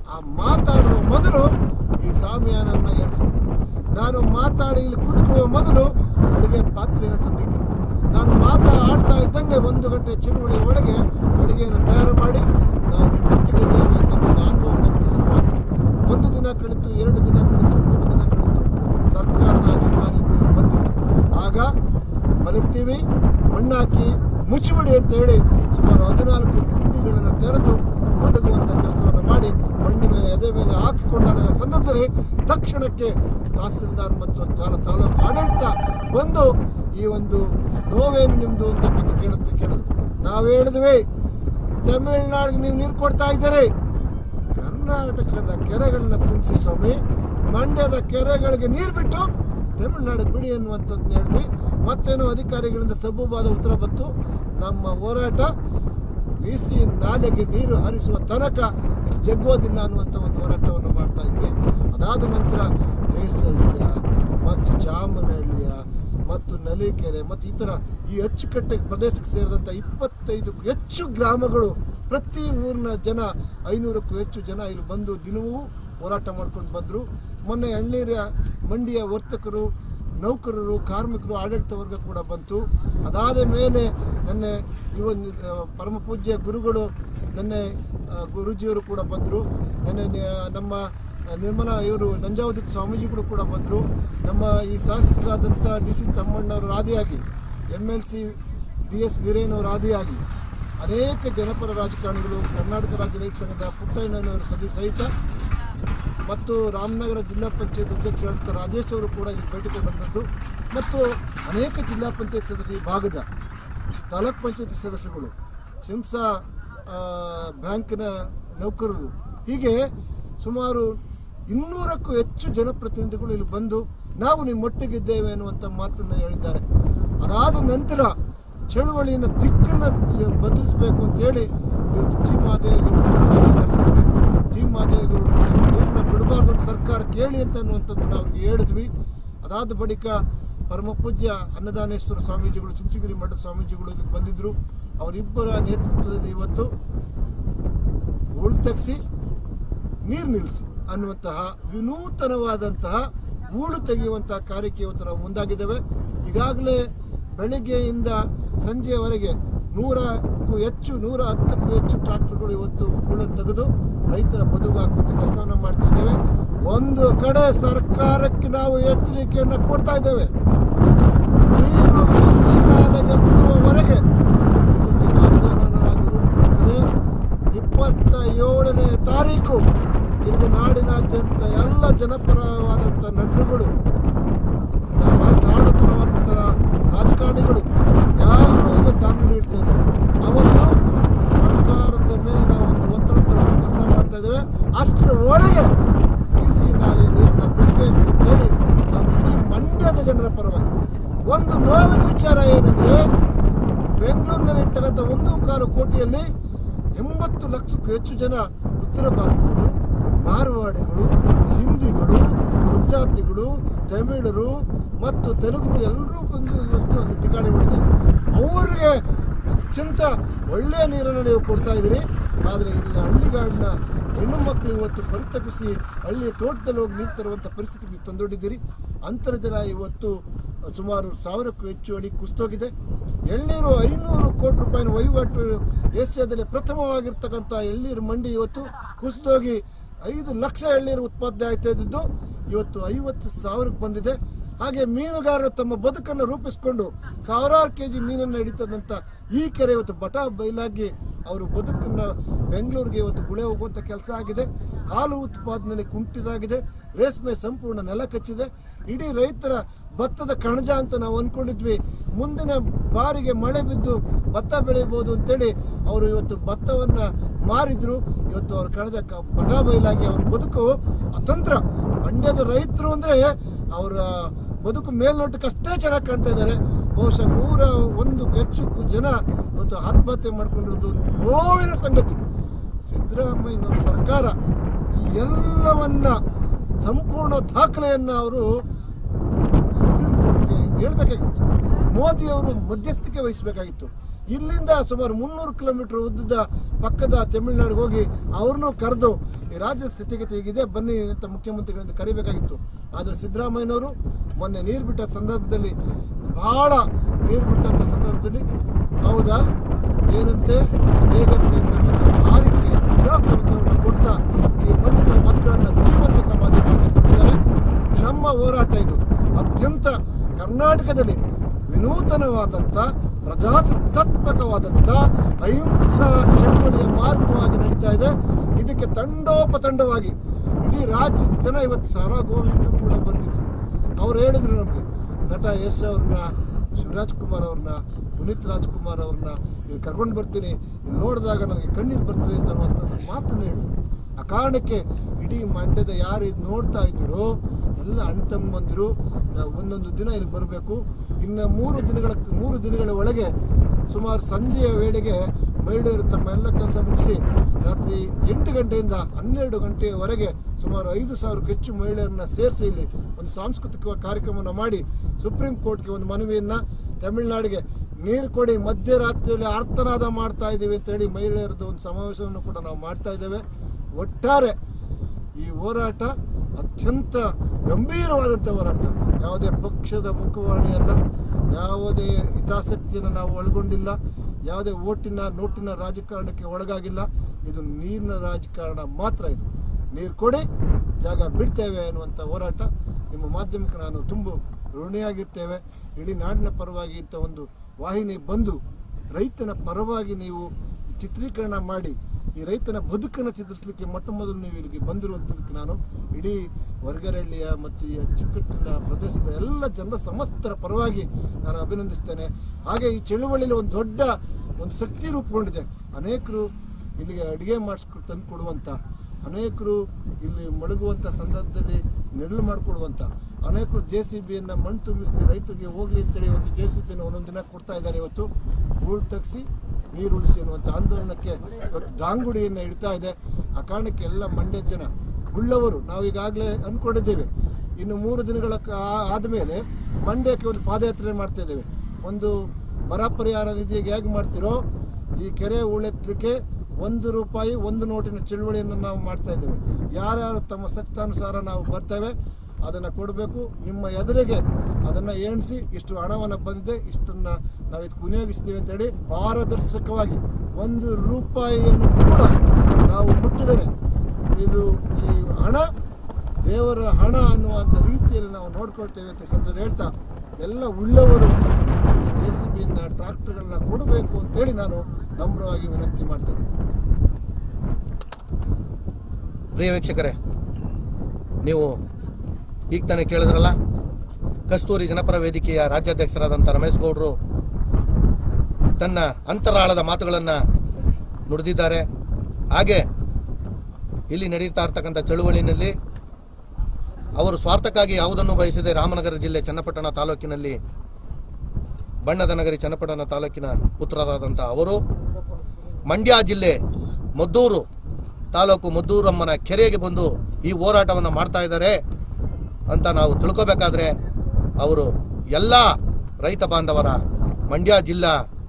ಆ ಮಾತಾಡುವ ಮೊದಲು ಈ ಸಾಮಿಯಾನನ್ನ ಏರಿಸಿ ನಾನು ಮಾತಾಡಿ ಇಲ್ಲಿ ಕೂತ್ಕೊಳ್ಳುವ ಮೊದಲು ಅಡುಗೆ ಪಾತ್ರೆಯನ್ನು ತಂದಿಟ್ಟರು ನಾನು ಮಾತಾಡ್ತಾ ಇದ್ದಂಗೆ ಒಂದು ಗಂಟೆ ಚಳುವಳಿ ಒಳಗೆ ಅಡುಗೆಯನ್ನು ತಯಾರು ಮಾಡಿ ನಾವು ನಿಮ್ಮೊಟ್ಟಿಗಿದ್ದೇವೆ ಅಂತ ಒಂದು ಆಂದೋಲನಕ್ಕೆ ಶುರುವಾಯಿತು ಒಂದು ದಿನ ಕಳಿತು ಎರಡು ದಿನ ಕಳಿತು ಮೂರು ದಿನ ಕಳಿತು ಸರ್ಕಾರದ ಅಧಿಕಾರಿಗಳು ಬಂದಿಲ್ಲ ಆಗ ಮಲಗ್ತೀವಿ ಮಣ್ಣಾಕಿ ಮುಚ್ಚಿಬಿಡಿ ಅಂತ ಹೇಳಿ ಸುಮಾರು ಹದಿನಾಲ್ಕು ಗುಂಡಿಗಳನ್ನು ತೆರೆದು ಮಲಗುವಂಥ ಕೆಲಸವನ್ನು ಮಾಡಿ ಮಣ್ಣಿ ಮೇಲೆ ಎದೆ ಮೇಲೆ ಹಾಕಿಕೊಂಡಾಗ ಸಂದರ್ಭದಲ್ಲಿ ತಕ್ಷಣಕ್ಕೆ ತಹಸೀಲ್ದಾರ್ ಮತ್ತು ತಾಲ- ತಾಲೂಕು ಆಡಳಿತ ಬಂದು ಈ ಒಂದು ನೋವೇನು ನಿಮ್ಮದು ಅಂತ ಮತ್ತೆ ಕೇಳುತ್ತೆ ಕೇಳಿದ್ರು ನಾವು ಹೇಳಿದ್ವಿ ತಮಿಳ್ನಾಡಿಗೆ ನೀವು ನೀರು ಕೊಡ್ತಾ ಇದ್ದೀರಿ ಕರ್ನಾಟಕದ ಕೆರೆಗಳನ್ನ ತುಂಬಿಸಿ ಸ್ವಾಮಿ ಮಂಡ್ಯದ ಕೆರೆಗಳಿಗೆ ನೀರು ಬಿಟ್ಟು ತಮಿಳುನಾಡು ಬಿಡಿ ಅನ್ನುವಂಥದ್ದು ಹೇಳಿದ್ವಿ ಮತ್ತೇನೋ ಅಧಿಕಾರಿಗಳಿಂದ ಸಬೂಬಾದ ಉತ್ತರ ಬಂತು ನಮ್ಮ ಹೋರಾಟ ಇಸಿ ನಾಲೆಗೆ ನೀರು ಹರಿಸುವ ತನಕ ಇದು ಜಗ್ಗೋದಿಲ್ಲ ಅನ್ನುವಂಥ ಒಂದು ಹೋರಾಟವನ್ನು ಮಾಡ್ತಾ ಇದ್ವಿ ಅದಾದ ನಂತರ ದೇಸಹಳ್ಳಿಯ ಮತ್ತು ಜಾಮನಹಳ್ಳಿಯ ಮತ್ತು ನಲಿಕೆರೆ ಮತ್ತು ಈ ಥರ ಈ ಅಚ್ಚುಕಟ್ಟೆ ಪ್ರದೇಶಕ್ಕೆ ಸೇರಿದಂಥ ಇಪ್ಪತ್ತೈದಕ್ಕೂ ಹೆಚ್ಚು ಗ್ರಾಮಗಳು ಪ್ರತಿ ಊರಿನ ಜನ ಐನೂರಕ್ಕೂ ಹೆಚ್ಚು ಜನ ಇಲ್ಲಿ ಬಂದು ದಿನವೂ ಹೋರಾಟ ಮಾಡ್ಕೊಂಡು ಬಂದರು ಮೊನ್ನೆ ಎಳ್ನೀರ ಮಂಡಿಯ ವರ್ತಕರು ನೌಕರರು ಕಾರ್ಮಿಕರು ಆಡಳಿತ ವರ್ಗ ಕೂಡ ಬಂತು ಅದಾದ ಮೇಲೆ ನೆನ್ನೆ ಇವನ್ ಪರಮ ಪೂಜ್ಯ ಗುರುಗಳು ನೆನ್ನೆ ಆ, ಗುರೂಜಿಯವರು ಕೂಡ ಬಂದರು ನೆನ್ನೆ ನ- ನಮ್ಮ ನಿರ್ಮಲಾ ಇವರು ನಂಜಾವಧಿ ಸ್ವಾಮೀಜಿಗಳು ಕೂಡ ಬಂದರು ನಮ್ಮ ಈ ಶಾಸಕರಾದಂಥ ಡಿ ಸಿ ತಮ್ಮಣ್ಣವರ ಆದಿಯಾಗಿ M L C D S ವೀರೇನವರ ಆದಿಯಾಗಿ ಅನೇಕ ಜನಪರ ರಾಜಕಾರಣಿಗಳು ಕರ್ನಾಟಕ ರಾಜ್ಯ ರೈತ ಸಂಘದ ಪುಟ್ಟಣ್ಣನವರ ಸದಿ ಸಹಿತ ಮತ್ತು ರಾಮನಗರ ಜಿಲ್ಲಾ ಪಂಚಾಯತ್ ಅಧ್ಯಕ್ಷರಾದಂಥ ರಾಜೇಶ್ ಅವರು ಕೂಡ ಇಲ್ಲಿ ಭೇಟಿ ಕೊಟ್ಟಂಥದ್ದು ಮತ್ತು ಅನೇಕ ಜಿಲ್ಲಾ ಪಂಚಾಯತ್ ಸದಸ್ಯರು ಈ ಭಾಗದ ತಾಲೂಕ್ ಪಂಚಾಯತಿ ಸದಸ್ಯರುಗಳು ಸಿಂಸಾ ಆ, ಬ್ಯಾಂಕಿನ ನೌಕರರು ಹೀಗೆ ಸುಮಾರು ಇನ್ನೂರಕ್ಕೂ ಹೆಚ್ಚು ಜನಪ್ರತಿನಿಧಿಗಳು ಇಲ್ಲಿ ಬಂದು ನಾವು ನಿಮ್ಮೊಟ್ಟಿಗಿದ್ದೇವೆ ಅನ್ನುವಂಥ ಮಾತನ್ನು ಹೇಳಿದ್ದಾರೆ ಅದಾದ ನಂತರ ಚಳುವಳಿಯನ್ನು ದಿಕ್ಕನ್ನು ಚ- ಬದಲಿಸಬೇಕು ಅಂತ ಹೇಳಿ ಇವತ್ತು ಜಿ ಮಾದೇವೇಗೌಡರು ಕರೆಸಿದ್ವಿ ಜಿ ಮಾದೇವೇಗೌಡರು ನೀರನ್ನ ಬಿಡಬಾರ್ದು ಅಂತ ಸರ್ಕಾರ ಕೇಳಿ ಅಂತ ಅನ್ನುವಂಥದ್ದು ನಾವು ಅವ್ರಿಗೆ ಹೇಳಿದ್ವಿ ಅದಾದ ಬಳಿಕ ಪರಮ ಪೂಜ್ಯ ಅನ್ನದಾನೇಶ್ವರ ಸ್ವಾಮೀಜಿಗಳು ಚುಂಚುಗಿರಿ ಮಠದ ಸ್ವಾಮೀಜಿಗಳು ಇಲ್ಲಿಗೆ ಬಂದಿದ್ದರು ಅವರಿಬ್ಬರ ನೇತೃತ್ವದಲ್ಲಿ ಇವತ್ತು ಹೂಳು ತೆಗೆಸಿ ನೀರು ನಿಲ್ಲಿಸಿ ಅನ್ನುವಂತಹ ವಿನೂತನವಾದಂತಹ ಹೂಳು ತೆಗೆಯುವಂತಹ ಕಾರ್ಯಕ್ಕೆ ಇವತ್ತು ನಾವು ಮುಂದಾಗಿದ್ದೇವೆ ಈಗಾಗಲೇ ಬೆಳಿಗ್ಗೆಯಿಂದ ಸಂಜೆಯವರೆಗೆ ನೂರಕ್ಕೂ ಹೆಚ್ಚು ನೂರ ಹತ್ತಕ್ಕೂ ಹೆಚ್ಚು ಟ್ರಾಕ್ಟರ್ಗಳು ಇವತ್ತು ಹೂಳನ್ನು ತೆಗೆದು ರೈತರ ಬದುಕು ಹಾಕುವಂಥ ಕೆಲಸವನ್ನು ಮಾಡ್ತಾ ಇದ್ದೇವೆ ಒಂದು ಕಡೆ ಸರ್ಕಾರಕ್ಕೆ ನಾವು ಎಚ್ಚರಿಕೆಯನ್ನು ಕೊಡ್ತಾ ಇದ್ದೇವೆ ನೀರು ಬಿಸಿ ನಾಲೆಗೆ ಬಿಡುವವರೆಗೆ ಇದು ಜನಾಂದೋಲನವಾಗಿ ರೂಪುಗೊಳ್ಳುತ್ತದೆ ಇಪ್ಪತ್ತ ಏಳನೇ ತಾರೀಕು ಇಲ್ಲಿಗೆ ನಾಡಿನಾದ್ಯಂತ ಎಲ್ಲ ಜನಪರವಾದಂಥ ನಟರುಗಳು ನಾ- ನಾಡಪರವಾದಂಥ ರಾಜಕಾರಣಿಗಳು ಯಾರು ಈಗ ದಾನ್ಗುಡಿ ಇಡ್ತಾ ಇದ್ದಾರೆ ಅವತ್ತು ಸರ್ಕಾರದ ಮೇಲೆ ನಾವು ಒಂದು ಒತ್ತಡ ತರುವ ಕೆಲಸ ಮಾಡ್ತಾ ಇದ್ದೇವೆ ಅಷ್ಟರ ಒಳಗೆ ಬಿಸಿ ನಾಲೆ ನೀರನ್ನ ಬಿಡಬೇಕು ಅಂತೇಳಿ ನಾನು ಇಡೀ ಮಂಡ್ಯದ ಜನರ ಪರವಾಗಿ ಒಂದು ನೋವಿನ ವಿಚಾರ ಏನಂದ್ರೆ ಬೆಂಗಳೂರಿನಲ್ಲಿ ಇರ್ತಕ್ಕಂಥ ಒಂದು ಕಾಲು ಕೋಟಿಯಲ್ಲಿ ಎಂಬತ್ತು ಲಕ್ಷಕ್ಕೂ ಹೆಚ್ಚು ಜನ ಉತ್ತರ ಭಾರತೀಯರು ಮಾರವಾಡಿಗಳು ಸಿಂಧಿಗಳು ಗುಜರಾತಿಗಳು ತಮಿಳರು ಮತ್ತು ತೆಲುಗರು ಎಲ್ಲರೂ ಬಂದು ಇವತ್ತು ಅಲ್ಲಿ ಠಿಕಾಣಿ ಮಾಡಿದ್ದಾರೆ ಅವರಿಗೆ ಅತ್ಯಂತ ಒಳ್ಳೆಯ ನೀರನ್ನು ನೀವು ಕೊಡ್ತಾ ಇದ್ದೀರಿ ಆದರೆ ಇಲ್ಲಿ ಹಳ್ಳಿಗಾಡಿನ ಹೆಣ್ಣು ಮಕ್ಕಳು ಇವತ್ತು ಪರಿತಪಿಸಿ ಹಳ್ಳಿಯ ತೋಟದಲ್ಲಿ ಹೋಗಿ ನೀರು ತರುವಂಥ ಪರಿಸ್ಥಿತಿಗೆ ತಂದೊಡ್ಡಿದ್ದೀರಿ ಅಂತರ್ಜಲ ಇವತ್ತು ಸುಮಾರು ಸಾವಿರಕ್ಕೂ ಹೆಚ್ಚು ಅಡಿ ಕುಸಿದೋಗಿದೆ ಎಳ್ನೀರು ಐನೂರು ಕೋಟಿ ರೂಪಾಯಿನ ವಹಿವಾಟು ಏಷ್ಯಾದಲ್ಲಿ ಪ್ರಥಮವಾಗಿರ್ತಕ್ಕಂಥ ಎಳ್ನೀರು ಮಂಡಿ ಇವತ್ತು ಕುಸಿದೋಗಿ ಐದು ಲಕ್ಷ ಎಳ್ನೀರು ಉತ್ಪಾದನೆ ಆಗ್ತಾ ಇದ್ದಿದ್ದು ಇವತ್ತು ಐವತ್ತು ಸಾವಿರಕ್ಕೆ ಬಂದಿದೆ ಹಾಗೆ ಮೀನುಗಾರರು ತಮ್ಮ ಬದುಕನ್ನು ರೂಪಿಸಿಕೊಂಡು ಸಾವಿರಾರು ಕೆ ಜಿ ಮೀನನ್ನು ಹಿಡಿತದಂಥ ಈ ಕೆರೆ ಇವತ್ತು ಬಟ ಬಯಲಾಗಿ ಅವರು ಬದುಕನ್ನು ಬೆಂಗಳೂರಿಗೆ ಇವತ್ತು ಗುಳೆ ಹೋಗುವಂಥ ಕೆಲಸ ಆಗಿದೆ ಹಾಲು ಉತ್ಪಾದನೆಯಲ್ಲಿ ಕುಂಠಿತಾಗಿದೆ ರೇಷ್ಮೆ ಸಂಪೂರ್ಣ ನೆಲ ಕಚ್ಚಿದೆ ಇಡೀ ರೈತರ ಭತ್ತದ ಕಣಜ ಅಂತ ನಾವು ಅಂದ್ಕೊಂಡಿದ್ವಿ ಮುಂದಿನ ಬಾರಿಗೆ ಮಳೆ ಬಿದ್ದು ಭತ್ತ ಬೆಳಿಬೋದು ಅಂತೇಳಿ ಅವರು ಇವತ್ತು ಭತ್ತವನ್ನು ಮಾರಿದ್ರು ಇವತ್ತು ಅವ್ರ ಕಣಜ ಕ- ಬಟ ಬಯಲಾಗಿ ಅವ್ರ ಬದುಕು ಅತಂತ್ರ ಮಂಡ್ಯದ ರೈತರು ಅಂದರೆ ಅವರ ಬದುಕು ಮೇಲ್ನೋಟಕ್ಕೆ ಅಷ್ಟೇ ಚೆನ್ನಾಗಿ ಕಾಣ್ತಾ ಇದ್ದಾರೆ ಬಹುಶಃ ನೂರ ಒಂದು ಹೆಚ್ಚು ಜನ ಇವತ್ತು ಆತ್ಮಹತ್ಯೆ ಮಾಡ್ಕೊಂಡಿರೋದು ನೋವಿನ ಸಂಗತಿ ಸಿದ್ದರಾಮಯ್ಯನವ್ರ ಸರ್ಕಾರ ಈ ಎಲ್ಲವನ್ನ ಸಂಪೂರ್ಣ ದಾಖಲೆಯನ್ನು ಅವರು ಸುಪ್ರೀಂ ಕೋರ್ಟ್ಗೆ ಹೇಳ್ಬೇಕಾಗಿತ್ತು ಮೋದಿ ಅವರು ಮಧ್ಯಸ್ಥಿಕೆ ವಹಿಸಬೇಕಾಗಿತ್ತು ಇಲ್ಲಿಂದ ಸುಮಾರು ಮುನ್ನೂರು ಕಿಲೋಮೀಟರ್ ಉದ್ದದ ಪಕ್ಕದ ತಮಿಳುನಾಡಿಗೆ ಹೋಗಿ ಅವ್ರನ್ನೂ ಕರೆದು ಈ ರಾಜ್ಯದ ಸ್ಥಿತಿಗತಿ ಹೀಗಿದೆ ಬನ್ನಿ ಅಂತ ಮುಖ್ಯಮಂತ್ರಿಗಳಿಂದ ಕರಿಬೇಕಾಗಿತ್ತು ಆದರೆ ಸಿದ್ದರಾಮಯ್ಯನವರು ಮೊನ್ನೆ ನೀರು ಬಿಟ್ಟ ಸಂದರ್ಭದಲ್ಲಿ ಬಹಳ ನೀರು ಬಿಟ್ಟಂಥ ಸಂದರ್ಭದಲ್ಲಿ ಹೌದಾ ಏನಂತೆ ಹೇಗಂತೆ ಅಂತ ಒಂದು ಹಾರಿಕೆ ಉತ್ತರವನ್ನು ಕೊಡ್ತಾ ಈ ಮಣ್ಣಿನ ಮಕ್ಕಳನ್ನ ಜೀವಂತ ಸಮಾಧಿ ಮಾಡಿಕೊಂಡಿದ್ದಾರೆ ನಮ್ಮ ಹೋರಾಟ ಇದು ಅತ್ಯಂತ ಕರ್ನಾಟಕದಲ್ಲಿ ವಿನೂತನವಾದಂಥ ಪ್ರಜಾಸತ್ತಾತ್ಮಕವಾದಂಥ ಅಹಿಂಸಾ ಚಳವಳಿಯ ಮಾರ್ಗವಾಗಿ ನಡೀತಾ ಇದೆ ಇದಕ್ಕೆ ತಂಡೋಪತಂಡವಾಗಿ ಇಡೀ ರಾಜ್ಯದ ಜನ ಇವತ್ತು ಸಾರಾ ಗೋವಿಂದ ಕೂಡ ಬಂದಿದ್ರು ಅವ್ರು ಹೇಳಿದ್ರು ನಮಗೆ ನಟ ಯಶ್ ಅವ್ರನ್ನ ಶಿವರಾಜ್ ಕುಮಾರ್ ಅವ್ರನ್ನ ಪುನೀತ್ ರಾಜ್ಕುಮಾರ್ ಅವ್ರನ್ನ ಇಲ್ಲಿ ಕರ್ಕೊಂಡು ಬರ್ತೀನಿ ಇದು ನೋಡಿದಾಗ ನನಗೆ ಕಣ್ಣೀರು ಬರ್ತದೆ ಅಂತ ಅನ್ನುವಂಥ ಮಾತನ್ನು ಹೇಳಿದ್ರು ಆ ಕಾರಣಕ್ಕೆ ಇಡೀ ಮಂಡ್ಯದ ಯಾರು ಇದು ನೋಡ್ತಾ ಇದ್ದೀರೋ ಎಲ್ಲ ಅಣ್ಣ ತಮ್ಮಂದಿರು ನಾವು ಒಂದೊಂದು ದಿನ ಇಲ್ಲಿಗೆ ಬರಬೇಕು ಇನ್ನು ಮೂರು ದಿನಗಳ ಮೂರು ದಿನಗಳ ಒಳಗೆ ಸುಮಾರು ಸಂಜೆಯ ವೇಳೆಗೆ ಮಹಿಳೆಯರು ತಮ್ಮ ಎಲ್ಲ ಕೆಲಸ ಮುಗಿಸಿ ರಾತ್ರಿ ಎಂಟು ಗಂಟೆಯಿಂದ ಹನ್ನೆರಡು ಗಂಟೆಯವರೆಗೆ ಸುಮಾರು ಐದು ಸಾವಿರಕ್ಕೂ ಹೆಚ್ಚು ಮಹಿಳೆಯರನ್ನ ಸೇರಿಸಿ ಇಲ್ಲಿ ಒಂದು ಸಾಂಸ್ಕೃತಿಕ ಕಾರ್ಯಕ್ರಮವನ್ನು ಮಾಡಿ ಸುಪ್ರೀಂ ಕೋರ್ಟ್ಗೆ ಒಂದು ಮನವಿಯನ್ನು ತಮಿಳುನಾಡಿಗೆ ನೀರು ಕೊಡಿ ಮಧ್ಯರಾತ್ರಿಯಲ್ಲಿ ಆರ್ತನಾದ ಮಾಡ್ತಾ ಇದ್ದೀವಿ ಅಂತೇಳಿ ಮಹಿಳೆಯರದ್ದು ಒಂದು ಸಮಾವೇಶವನ್ನು ಕೂಡ ನಾವು ಮಾಡ್ತಾ ಇದ್ದೇವೆ ಒಟ್ಟಾರೆ ಈ ಹೋರಾಟ ಅತ್ಯಂತ ಗಂಭೀರವಾದಂಥ ಹೋರಾಟ ಯಾವುದೇ ಪಕ್ಷದ ಮುಖವಾಣಿಯಲ್ಲ ಯಾವುದೇ ಹಿತಾಸಕ್ತಿಯನ್ನು ನಾವು ಒಳಗೊಂಡಿಲ್ಲ ಯಾವುದೇ ಓಟಿನ ನೋಟಿನ ರಾಜಕಾರಣಕ್ಕೆ ಒಳಗಾಗಿಲ್ಲ ಇದು ನೀರಿನ ರಾಜಕಾರಣ ಮಾತ್ರ ಇದು ನೀರು ಕೊಡಿ ಜಾಗ ಬಿಡ್ತೇವೆ ಅನ್ನುವಂಥ ಹೋರಾಟ ನಿಮ್ಮ ಮಾಧ್ಯಮಕ್ಕೆ ನಾನು ತುಂಬ ಋಣಿಯಾಗಿರ್ತೇವೆ ಇಡೀ ನಾಡಿನ ಪರವಾಗಿ ಇಂಥ ಒಂದು ವಾಹಿನಿ ಬಂದು ರೈತನ ಪರವಾಗಿ ನೀವು ಚಿತ್ರೀಕರಣ ಮಾಡಿ ಈ ರೈತನ ಬದುಕನ್ನು ಚಿತ್ರಿಸಲಿಕ್ಕೆ ಮೊಟ್ಟ ಮೊದಲು ನೀವು ಇಲ್ಲಿಗೆ ಬಂದಿರುವಂಥದ್ದಕ್ಕೆ ನಾನು ಇಡೀ ವರ್ಗರಹಳ್ಳಿಯ ಮತ್ತು ಈ ಅಚ್ಚುಕಟ್ಟಿನ ಪ್ರದೇಶದ ಎಲ್ಲ ಜನರ ಸಮಸ್ತರ ಪರವಾಗಿ ನಾನು ಅಭಿನಂದಿಸ್ತೇನೆ ಹಾಗೆ ಈ ಚಳುವಳಿಯಲ್ಲಿ ಒಂದು ದೊಡ್ಡ ಒಂದು ಶಕ್ತಿ ರೂಪುಗೊಂಡಿದೆ ಅನೇಕರು ಇಲ್ಲಿಗೆ ಅಡುಗೆ ಮಾಡಿಸ್ಕೊ ತಂದು ಕೊಡುವಂಥ ಅನೇಕರು ಇಲ್ಲಿ ಮಡಗುವಂಥ ಸಂದರ್ಭದಲ್ಲಿ ನೆರಳು ಮಾಡಿಕೊಡುವಂಥ ಅನೇಕರು ಜೆ ಸಿ ಬಿಯನ್ನು ಮಣ್ಣು ತುಂಬಿಸಿ ರೈತರಿಗೆ ಹೋಗಲಿ ಅಂತೇಳಿ ಒಂದು ಜೆ ಸಿ ಬಿಯನ್ನು ಒಂದೊಂದು ದಿನ ಕೊಡ್ತಾ ಇದ್ದಾರೆ ಇವತ್ತು ಹೂಳು ತೆಗೆಸಿ ನೀರು ಉಳಿಸಿ ಅನ್ನುವಂಥ ಆಂದೋಲನಕ್ಕೆ ಇವತ್ತು ದಾಂಗುಡಿಯನ್ನು ಇಡ್ತಾ ಇದೆ ಆ ಕಾರಣಕ್ಕೆ ಎಲ್ಲ ಮಂಡ್ಯ ಜನ ಉಳ್ಳವರು ನಾವು ಈಗಾಗಲೇ ಅಂದ್ಕೊಂಡಿದ್ದೇವೆ ಇನ್ನು ಮೂರು ದಿನಗಳ ಆದಮೇಲೆ ಮಂಡ್ಯಕ್ಕೆ ಒಂದು ಪಾದಯಾತ್ರೆ ಮಾಡ್ತಾ ಇದ್ದೇವೆ ಒಂದು ಬರ ಪರಿಹಾರ ನಿಧಿಗೆ ಹೇಗೆ ಮಾಡ್ತಿರೋ ಈ ಕೆರೆ ಉಳೆತ್ತಲಿಕ್ಕೆ ಒಂದು ರೂಪಾಯಿ ಒಂದು ನೋಟಿನ ಚಳುವಳಿಯನ್ನು ನಾವು ಮಾಡ್ತಾ ಇದ್ದೇವೆ ಯಾರ್ಯಾರು ತಮ್ಮ ಸಕ್ತಾನುಸಾರ ನಾವು ಬರ್ತೇವೆ ಅದನ್ನು ಕೊಡಬೇಕು ನಿಮ್ಮ ಎದುರಿಗೆ ಅದನ್ನು ಎಣಿಸಿ ಇಷ್ಟು ಹಣವನ್ನು ಬಂದಿದೆ ಇಷ್ಟನ್ನು ನಾವು ಇದಕ್ಕೆ ವಿನಿಯೋಗಿಸ್ತೀವಿ ಅಂತೇಳಿ ಪಾರದರ್ಶಕವಾಗಿ ಒಂದು ರೂಪಾಯಿಯನ್ನು ಕೂಡ ನಾವು ಮುಟ್ಟಿದ್ದೇನೆ ಇದು ಈ ಹಣ ದೇವರ ಹಣ ಅನ್ನುವಂಥ ರೀತಿಯಲ್ಲಿ ನಾವು ನೋಡ್ಕೊಳ್ತೇವೆ ಅಂತ ಸಂದರ್ಭ ಹೇಳ್ತಾ ಎಲ್ಲ ಉಳ್ಳವರು ಜೆ ಸಿ ಬಿಯಿಂದ ಟ್ರಾಕ್ಟರ್ಗಳನ್ನ ಕೊಡಬೇಕು ಅಂತೇಳಿ ನಾನು ನಮ್ರವಾಗಿ ವಿನಂತಿ ಮಾಡ್ತೇನೆ ಪ್ರಿಯ ವೀಕ್ಷಕರೇ ನೀವು ಈಗ ತಾನೇ ಕೇಳಿದ್ರಲ್ಲ ಕಸ್ತೂರಿ ಜನಪರ ವೇದಿಕೆಯ ರಾಜ್ಯಾಧ್ಯಕ್ಷರಾದಂಥ ರಮೇಶ್ ಗೌಡರು ತನ್ನ ಅಂತರಾಳದ ಮಾತುಗಳನ್ನು ನುಡಿದಿದ್ದಾರೆ ಹಾಗೆ ಇಲ್ಲಿ ನಡೀತಾ ಇರ್ತಕ್ಕಂಥ ಚಳುವಳಿನಲ್ಲಿ ಅವರು ಸ್ವಾರ್ಥಕ್ಕಾಗಿ ಯಾವುದನ್ನು ಬಯಸದೆ ರಾಮನಗರ ಜಿಲ್ಲೆ ಚನ್ನಪಟ್ಟಣ ತಾಲೂಕಿನಲ್ಲಿ ಬಣ್ಣದ ನಗರಿ ಚನ್ನಪಟ್ಟಣ ತಾಲೂಕಿನ ಪುತ್ರರಾದಂಥ ಅವರು ಮಂಡ್ಯ ಜಿಲ್ಲೆ ಮದ್ದೂರು ತಾಲೂಕು ಮದ್ದೂರಮ್ಮನ ಕೆರೆಗೆ ಬಂದು ಈ ಹೋರಾಟವನ್ನು ಮಾಡ್ತಾ ಇದ್ದಾರೆ ಅಂತ ನಾವು ತಿಳ್ಕೊಬೇಕಾದ್ರೆ ಅವರು ಎಲ್ಲ ರೈತ ಬಾಂಧವರ ಮಂಡ್ಯ ಜಿಲ್ಲಾ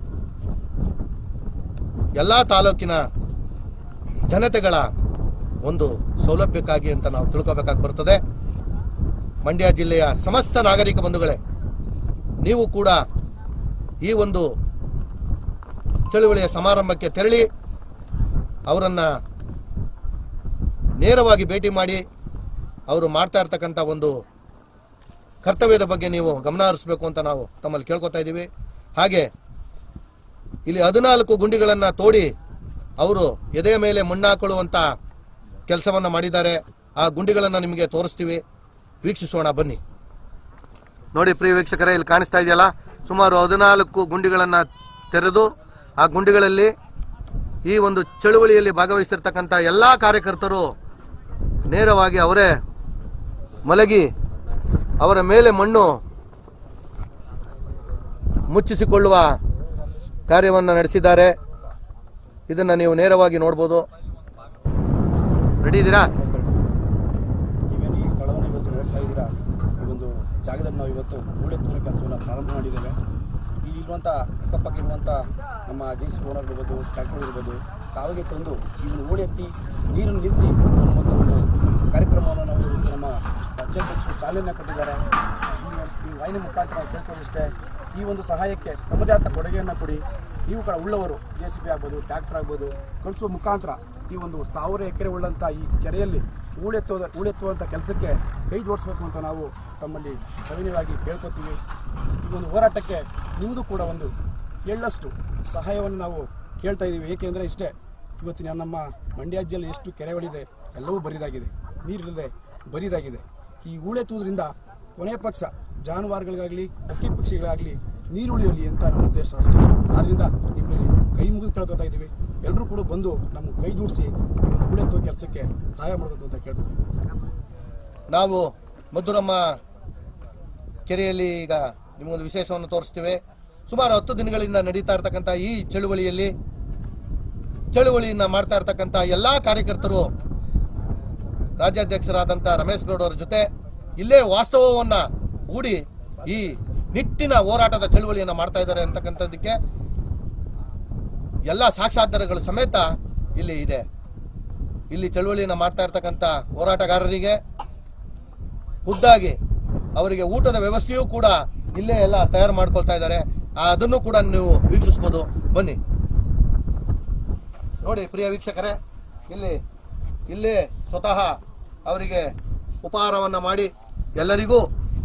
ಎಲ್ಲ ತಾಲೂಕಿನ ಜನತೆಗಳ ಒಂದು ಸೌಲಭ್ಯಕ್ಕಾಗಿ ಅಂತ ನಾವು ತಿಳ್ಕೊಬೇಕಾಗಿ ಬರ್ತದೆ ಮಂಡ್ಯ ಜಿಲ್ಲೆಯ ಸಮಸ್ತ ನಾಗರಿಕ ಬಂಧುಗಳೇ ನೀವು ಕೂಡ ಈ ಒಂದು ಚಳುವಳಿಯ ಸಮಾರಂಭಕ್ಕೆ ತೆರಳಿ ಅವರನ್ನು ನೇರವಾಗಿ ಭೇಟಿ ಮಾಡಿ ಅವರು ಮಾಡ್ತಾ ಇರ್ತಕ್ಕಂಥ ಒಂದು ಕರ್ತವ್ಯದ ಬಗ್ಗೆ ನೀವು ಗಮನ ಹರಿಸಬೇಕು ಅಂತ ನಾವು ತಮ್ಮಲ್ಲಿ ಕೇಳ್ಕೊತಾ ಇದ್ದೀವಿ ಹಾಗೆ ಇಲ್ಲಿ ಹದಿನಾಲ್ಕು ಗುಂಡಿಗಳನ್ನು ತೋಡಿ ಅವರು ಎದೆಯ ಮೇಲೆ ಮಣ್ಣಾಕೊಳ್ಳುವಂಥ ಕೆಲಸವನ್ನು ಮಾಡಿದ್ದಾರೆ ಆ ಗುಂಡಿಗಳನ್ನು ನಿಮಗೆ ತೋರಿಸ್ತೀವಿ ವೀಕ್ಷಿಸೋಣ ಬನ್ನಿ ನೋಡಿ ಪ್ರಿಯ ವೀಕ್ಷಕರೇ ಇಲ್ಲಿ ಕಾಣಿಸ್ತಾ ಇದೆಯಲ್ಲ ಸುಮಾರು ಹದಿನಾಲ್ಕು ಗುಂಡಿಗಳನ್ನು ತೆರೆದು ಆ ಗುಂಡಿಗಳಲ್ಲಿ ಈ ಒಂದು ಚಳುವಳಿಯಲ್ಲಿ ಭಾಗವಹಿಸಿರ್ತಕ್ಕಂಥ ಎಲ್ಲ ಕಾರ್ಯಕರ್ತರು ನೇರವಾಗಿ ಅವರೇ ಮಲಗಿ ಅವರ ಮೇಲೆ ಮಣ್ಣು ಮುಚ್ಚಿಸಿಕೊಳ್ಳುವ ಕಾರ್ಯವನ್ನು ನಡೆಸಿದ್ದಾರೆ ಇದನ್ನು ನೀವು ನೇರವಾಗಿ ನೋಡ್ಬೋದು ರೆಡಿ ಇದ್ದೀರಾ ನೀವೇನು ಈ ಸ್ಥಳವನ್ನು ಇವತ್ತು ನೋಡ್ತಾ ಇದ್ದೀರಾ ಈ ಒಂದು ಜಾಗದಲ್ಲಿ ನಾವು ಇವತ್ತು ಹೂಳೆತ್ತುವ ಕೆಲಸವನ್ನು ಪ್ರಾರಂಭ ಮಾಡಿದ್ದೇವೆ ಈ ಇರುವಂಥ ಅಕ್ಕಪಕ್ಕ ಇರುವಂಥ ನಮ್ಮ ಜೆ ಸಿ ಓನರ್ ಇರ್ಬೋದು ಟ್ರ್ಯಾಕ್ಟರ್ ಇರ್ಬೋದು ಕಾವಿಗೆ ತಂದು ಇದನ್ನು ಓಡೆತ್ತಿ ನೀರನ್ನು ನಿಲ್ಲಿಸಿ ಅನ್ನುವಂಥ ಒಂದು ಕಾರ್ಯಕ್ರಮವನ್ನು ನಾವು ಇವತ್ತು ನಮ್ಮ ರಾಜ್ಯಾಧ್ಯಕ್ಷರು ಚಾಲನೆ ಕೊಟ್ಟಿದ್ದಾರೆ ಈ ಒಂದು- ಈ ವಾಹಿನಿ ಮುಖಾಂತರ ನಾವು ಕೇಳ್ಕೊಳ್ಳೋದಿಷ್ಟೇ ಈ ಒಂದು ಸಹಾಯಕ್ಕೆ ತಮ್ಮದೇ ಆದ ಕೊಡುಗೆಯನ್ನು ಕೊಡಿ ನೀವು ಕೂಡ ಉಳ್ಳವರು ಜೆ ಸಿ ಬಿ ಆಗ್ಬೋದು ಟ್ರ್ಯಾಕ್ಟರ್ ಆಗ್ಬೋದು ಕಳಿಸುವ ಮುಖಾಂತರ ಈ ಒಂದು ಸಾವಿರ ಎಕರೆ ಉಳ್ಳಂಥ ಈ ಕೆರೆಯಲ್ಲಿ ಹೂಳೆತ್ತುವ ಹೂಳೆತ್ತುವಂಥ ಕೆಲಸಕ್ಕೆ ಕೈ ಜೋಡಿಸ್ಬೇಕು ಅಂತ ನಾವು ತಮ್ಮಲ್ಲಿ ಸವಿನಯವಾಗಿ ಕೇಳ್ಕೊತೀವಿ ಈ ಒಂದು ಹೋರಾಟಕ್ಕೆ ನಿಮ್ಮದು ಕೂಡ ಒಂದು ಎಳ್ಳಷ್ಟು ಸಹಾಯವನ್ನು ನಾವು ಕೇಳ್ತಾ ಇದ್ದೀವಿ ಏಕೆಂದರೆ ಇಷ್ಟೇ ಇವತ್ತಿನ ನಮ್ಮ ಮಂಡ್ಯ ಜಿಲ್ಲೆ ಎಷ್ಟು ಕೆರೆಗಳಿದೆ ಎಲ್ಲವೂ ಬರಿದಾಗಿದೆ ನೀರಿಲ್ಲದೆ ಬರಿದಾಗಿದೆ ಈ ಹೂಳೆತ್ತುವುದರಿಂದ ಕೊನೆಯ ಪಕ್ಷ ಜಾನುವಾರುಗಳಿಗಾಗಲಿ ಹಕ್ಕಿ ಪಕ್ಷಿಗಳಾಗಲಿ ನೀರು ಉಳಿಯಲಿ ಅಂತ ನಮ್ಮ ಉದ್ದೇಶ ಅಷ್ಟೇ ಆದ್ದರಿಂದ ನಿಮ್ಮಲ್ಲಿ ಕೈ ಮುಗಿದು ಕೇಳ್ಕೊತಾ ಇದ್ದೀವಿ ಎಲ್ಲರೂ ಕೂಡ ಬಂದು ನಮ್ಗೆ ಕೈ ಜೋಡಿಸಿ ಈ ಒಂದು ಹೂಳೆತ್ತುವ ಕೆಲಸಕ್ಕೆ ಸಹಾಯ ಮಾಡಬೇಕು ಅಂತ ಕೇಳ್ಕೊತೀವಿ ನಾವು ಮಧುರಮ್ಮ ಕೆರೆಯಲ್ಲಿ ಈಗ ನಿಮಗೊಂದು ವಿಶೇಷವನ್ನು ತೋರಿಸ್ತೀವಿ ಸುಮಾರು ಹತ್ತು ದಿನಗಳಿಂದ ನಡೀತಾ ಇರ್ತಕ್ಕಂಥ ಈ ಚಳುವಳಿಯಲ್ಲಿ ಚಳುವಳಿಯನ್ನು ಮಾಡ್ತಾ ಇರ್ತಕ್ಕಂಥ ಎಲ್ಲ ಕಾರ್ಯಕರ್ತರು ರಾಜ್ಯಾಧ್ಯಕ್ಷರಾದಂಥ ರಮೇಶ್ ಗೌಡ ಅವರ ಜೊತೆ ಇಲ್ಲೇ ವಾಸ್ತವವನ್ನು ಹೂಡಿ ಈ ನಿಟ್ಟಿನ ಹೋರಾಟದ ಚಳುವಳಿಯನ್ನು ಮಾಡ್ತಾ ಇದ್ದಾರೆ ಅಂತಕ್ಕಂಥದ್ದಕ್ಕೆ ಎಲ್ಲ ಸಾಕ್ಷ್ಯಾಧಾರಗಳು ಸಮೇತ ಇಲ್ಲಿ ಇದೆ ಇಲ್ಲಿ ಚಳುವಳಿಯನ್ನು ಮಾಡ್ತಾ ಇರ್ತಕ್ಕಂಥ ಹೋರಾಟಗಾರರಿಗೆ ಖುದ್ದಾಗಿ ಅವರಿಗೆ ಊಟದ ವ್ಯವಸ್ಥೆಯೂ ಕೂಡ ಇಲ್ಲೇ ಎಲ್ಲ ತಯಾರು ಮಾಡ್ಕೊಳ್ತಾ ಇದ್ದಾರೆ ಆ ಅದನ್ನು ಕೂಡ ನೀವು ವೀಕ್ಷಿಸ್ಬೋದು ಬನ್ನಿ ನೋಡಿ ಪ್ರಿಯ ವೀಕ್ಷಕರೇ ಇಲ್ಲಿ ಇಲ್ಲಿ ಸ್ವತಃ ಅವರಿಗೆ ಉಪಹಾರವನ್ನು ಮಾಡಿ ಎಲ್ಲರಿಗೂ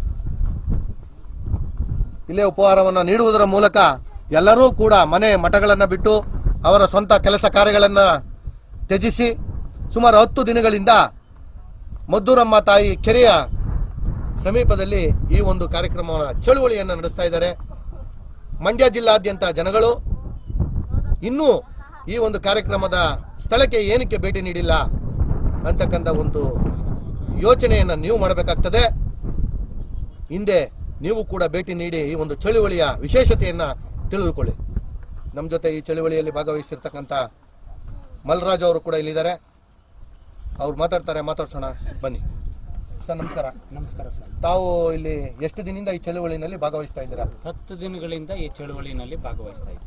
ಇಲ್ಲೇ ಉಪಹಾರವನ್ನು ನೀಡುವುದರ ಮೂಲಕ ಎಲ್ಲರೂ ಕೂಡ ಮನೆ ಮಠಗಳನ್ನು ಬಿಟ್ಟು ಅವರ ಸ್ವಂತ ಕೆಲಸ ಕಾರ್ಯಗಳನ್ನು ತ್ಯಜಿಸಿ ಸುಮಾರು ಹತ್ತು ದಿನಗಳಿಂದ ಮದ್ದೂರಮ್ಮ ತಾಯಿ ಕೆರೆಯ ಸಮೀಪದಲ್ಲಿ ಈ ಒಂದು ಕಾರ್ಯಕ್ರಮವನ್ನು ಚಳುವಳಿಯನ್ನು ನಡೆಸ್ತಾ ಇದ್ದಾರೆ ಮಂಡ್ಯ ಜಿಲ್ಲಾದ್ಯಂತ ಜನಗಳು ಇನ್ನೂ ಈ ಒಂದು ಕಾರ್ಯಕ್ರಮದ ಸ್ಥಳಕ್ಕೆ ಏನಕ್ಕೆ ಭೇಟಿ ನೀಡಿಲ್ಲ ಅಂತಕ್ಕಂಥ ಒಂದು ಯೋಚನೆಯನ್ನು ನೀವು ಮಾಡಬೇಕಾಗ್ತದೆ ಹಿಂದೆ ನೀವು ಕೂಡ ಭೇಟಿ ನೀಡಿ ಈ ಒಂದು ಚಳುವಳಿಯ ವಿಶೇಷತೆಯನ್ನು ತಿಳಿದುಕೊಳ್ಳಿ ನಮ್ಮ ಜೊತೆ ಈ ಚಳುವಳಿಯಲ್ಲಿ ಭಾಗವಹಿಸಿರ್ತಕ್ಕಂಥ ಮಲ್ರಾಜ್ ಅವರು ಕೂಡ ಇಲ್ಲಿದ್ದಾರೆ ಅವ್ರು ಮಾತಾಡ್ತಾರೆ ಮಾತಾಡ್ಸೋಣ ಬನ್ನಿ ಸರ್ ನಮಸ್ಕಾರ ನಮಸ್ಕಾರ ಸರ್ ತಾವು ಇಲ್ಲಿ ಎಷ್ಟು ದಿನದಿಂದ ಈ ಚಳುವಳಿನಲ್ಲಿ ಭಾಗವಹಿಸ್ತಾ ಇದ್ದೀರಾ ಹತ್ತು ದಿನಗಳಿಂದ ಈ ಚಳುವಳಿನಲ್ಲಿ ಭಾಗವಹಿಸ್ತಾ ಇದ್ದೀವಿ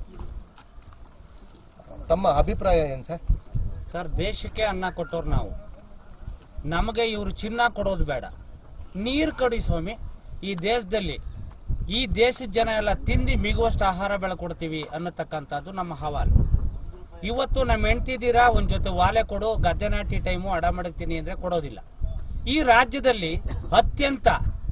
ತಮ್ಮ ಅಭಿಪ್ರಾಯ ಏನು ಸರ್ ಸರ್ ದೇಶಕ್ಕೆ ಅನ್ನ ಕೊಟ್ಟವ್ರು ನಾವು ನಮಗೆ ಇವರು ಚಿನ್ನ ಕೊಡೋದು ಬೇಡ ನೀರು ಕೊಡಿ ಸ್ವಾಮಿ ಈ ದೇಶದಲ್ಲಿ ಈ ದೇಶದ ಜನ ಎಲ್ಲ ತಿಂದು ಮಿಗುವಷ್ಟು ಆಹಾರ ಬೆಳೆ ಕೊಡ್ತೀವಿ ಅನ್ನತಕ್ಕಂಥದ್ದು ನಮ್ಮ ಹವಾಲು ಇವತ್ತು ನಮ್ಮ ಹೆಂಡ್ತಿದ್ದೀರಾ ಒಂದು ಜೊತೆ ವಾಲೆ ಕೊಡು ಗದ್ದೆ ನಾಟಿ ಟೈಮು ಅಡ ಮಡಗ್ತೀನಿ ಅಂದರೆ ಕೊಡೋದಿಲ್ಲ ಈ ರಾಜ್ಯದಲ್ಲಿ ಅತ್ಯಂತ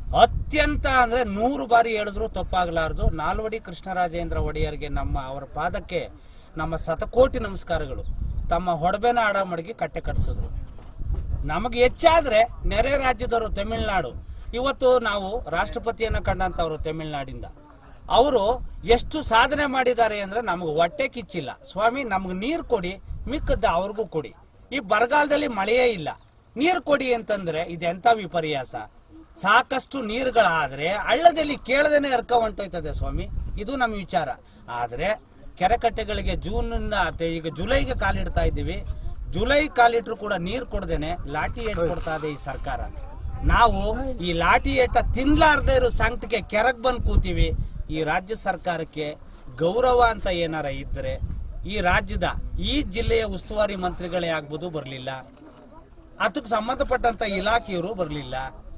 ಅತ್ಯಂತ ಅಂದ್ರೆ ನೂರು ಬಾರಿ ಹೇಳಿದ್ರು ತಪ್ಪಾಗಲಾರದು ನಾಲ್ವಡಿ ಕೃಷ್ಣರಾಜೇಂದ್ರ ಒಡೆಯರ್ಗೆ ನಮ್ಮ ಅವರ ಪಾದಕ್ಕೆ ನಮ್ಮ ಶತಕೋಟಿ ನಮಸ್ಕಾರಗಳು ತಮ್ಮ ಹೊಡಬೆನ ಅಡ ಮಡಗಿ ಕಟ್ಟೆ ಕಟ್ಟಿಸಿದ್ರು ನಮಗೆ ಹೆಚ್ಚಾದ್ರೆ ನೆರೆ ರಾಜ್ಯದವರು ತಮಿಳುನಾಡು ಇವತ್ತು ನಾವು ರಾಷ್ಟ್ರಪತಿಯನ್ನ ಕಂಡಂತವ್ರು ತಮಿಳುನಾಡಿಂದ ಅವರು ಎಷ್ಟು ಸಾಧನೆ ಮಾಡಿದ್ದಾರೆ ಅಂದ್ರೆ ನಮಗೆ ಹೊಟ್ಟೆ ಕಿಚ್ಚಿಲ್ಲ ಸ್ವಾಮಿ ನಮ್ಗೆ ನೀರು ಕೊಡಿ ಮಿಕ್ಕದ್ದ ಅವ್ರಿಗೂ ಕೊಡಿ ಈ ಬರಗಾಲದಲ್ಲಿ ಮಳೆಯೇ ಇಲ್ಲ ನೀರು ಕೊಡಿ ಅಂತಂದ್ರೆ ಇದೆಂತ ವಿಪರ್ಯಾಸ ಸಾಕಷ್ಟು ನೀರುಗಳಾದ್ರೆ ಹಳ್ಳದಲ್ಲಿ ಕೇಳದೇನೆ ಹರ್ಕ ಹೊಂಟೋಯ್ತದೆ ಸ್ವಾಮಿ ಇದು ನಮ್ಮ ವಿಚಾರ ಆದ್ರೆ ಕೆರೆಕಟ್ಟೆಗಳಿಗೆ ಜೂನ್ನಿಂದ ಮತ್ತೆ ಈಗ ಜುಲೈಗೆ ಕಾಲಿಡ್ತಾ ಇದ್ದೀವಿ ಜುಲೈ ಕಾಲಿಟ್ರು ಕೂಡ ನೀರು ಕೊಡ್ದೇನೆ ಲಾಠಿ ಏಟ್ ಕೊಡ್ತಾ ಇದೆ ಈ ಸರ್ಕಾರ ನಾವು ಈ ಲಾಠಿ ಏಟ ತಿನ್ಲಾರ್ದೇ ಇರೋ ಸಂಕಟಕ್ಕೆ ಕೆರಗ್ ಬಂದು ಕೂತೀವಿ ಈ ರಾಜ್ಯ ಸರ್ಕಾರಕ್ಕೆ ಗೌರವ ಅಂತ ಏನಾರ ಇದ್ರೆ ಈ ರಾಜ್ಯದ ಈ ಜಿಲ್ಲೆಯ ಉಸ್ತುವಾರಿ ಮಂತ್ರಿಗಳೇ ಆಗ್ಬೋದು ಬರಲಿಲ್ಲ ಅದಕ್ಕೆ ಸಂಬಂಧಪಟ್ಟಂತ ಇಲಾಖೆಯವರು ಬರಲಿಲ್ಲ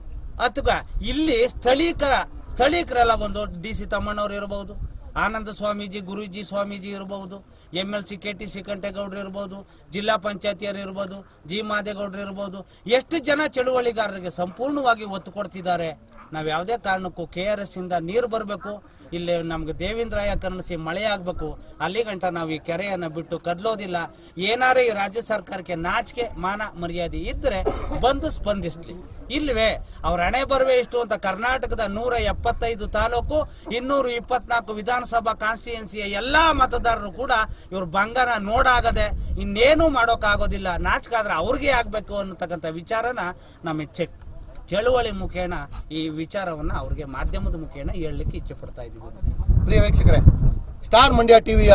ಅಥವಾ ಇಲ್ಲಿ ಸ್ಥಳೀಕರ ಸ್ಥಳೀಕರೆಲ್ಲ ಬಂದು ಡಿ ಸಿ ತಮ್ಮಣ್ಣವ್ರು ಇರಬಹುದು ಆನಂದ ಸ್ವಾಮೀಜಿ ಗುರೂಜಿ ಸ್ವಾಮೀಜಿ ಇರಬಹುದು M L C K T ಶ್ರೀಕಂಠೇಗೌಡರು ಇರ್ಬೋದು ಜಿಲ್ಲಾ ಪಂಚಾಯತಿಯರು ಇರ್ಬೋದು ಜಿ ಮಾದೇಗೌಡರು ಇರ್ಬೋದು ಎಷ್ಟು ಜನ ಚಳುವಳಿಗಾರರಿಗೆ ಸಂಪೂರ್ಣವಾಗಿ ಒತ್ತು ಕೊಡ್ತಿದ್ದಾರೆ ನಾವು ಯಾವುದೇ ಕಾರಣಕ್ಕೂ ಕೆ ಆರ್ ಎಸ್ ಇಂದ ನೀರು ಬರಬೇಕು ಇಲ್ಲಿ ನಮ್ಗೆ ದೇವೇಂದ್ರಾಯ ಕರುಣಿಸಿ ಮಳೆ ಆಗಬೇಕು ಅಲ್ಲಿ ಗಂಟ ನಾವು ಈ ಕೆರೆಯನ್ನು ಬಿಟ್ಟು ಕದಲೋದಿಲ್ಲ ಏನಾರೇ ಈ ರಾಜ್ಯ ಸರ್ಕಾರಕ್ಕೆ ನಾಚಿಕೆ ಮಾನ ಮರ್ಯಾದೆ ಇದ್ರೆ ಬಂದು ಸ್ಪಂದಿಸ್ಲಿ ಇಲ್ವೇ ಅವ್ರ ಹಣೆ ಬರುವೆ ಇಷ್ಟು ಅಂತ ಕರ್ನಾಟಕದ ನೂರ ಎಪ್ಪತ್ತೈದು ತಾಲೂಕು ಇನ್ನೂರು ಇಪ್ಪತ್ನಾಲ್ಕು ವಿಧಾನಸಭಾ ಕಾನ್ಸ್ಟಿಟ್ಯೂನ್ಸಿಯ ಎಲ್ಲಾ ಮತದಾರರು ಕೂಡ ಇವ್ರ ಬಂಗಾರ ನೋಡಾಗದೆ ಇನ್ನೇನು ಮಾಡೋಕ್ಕಾಗೋದಿಲ್ಲ ನಾಚಿಕಾದ್ರೆ ಅವ್ರಿಗೆ ಆಗ್ಬೇಕು ಅನ್ನತಕ್ಕಂಥ ವಿಚಾರನ ನಮ್ಮ ಚೆಕ್ ಚಳುವಳಿ ಮುಖೇನ ಈ ವಿಚಾರವನ್ನ ಅವ್ರಿಗೆ ಮಾಧ್ಯಮದ ಮುಖೇನ ಹೇಳಲಿಕ್ಕೆ ಇಚ್ಛೆ ಪಡ್ತಾ ಇದ್ದೀವಿ ಪ್ರಿಯ ವೀಕ್ಷಕರೇ ಸ್ಟಾರ್ ಮಂಡ್ಯ ಟಿವಿಯ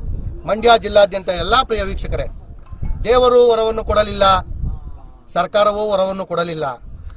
ಮಂಡ್ಯ ಜಿಲ್ಲಾದ್ಯಂತ ಎಲ್ಲ ಪ್ರಿಯ ವೀಕ್ಷಕರೇ ದೇವರು ವರವನ್ನು ಕೊಡಲಿಲ್ಲ ಸರ್ಕಾರವೂ ವರವನ್ನು ಕೊಡಲಿಲ್ಲ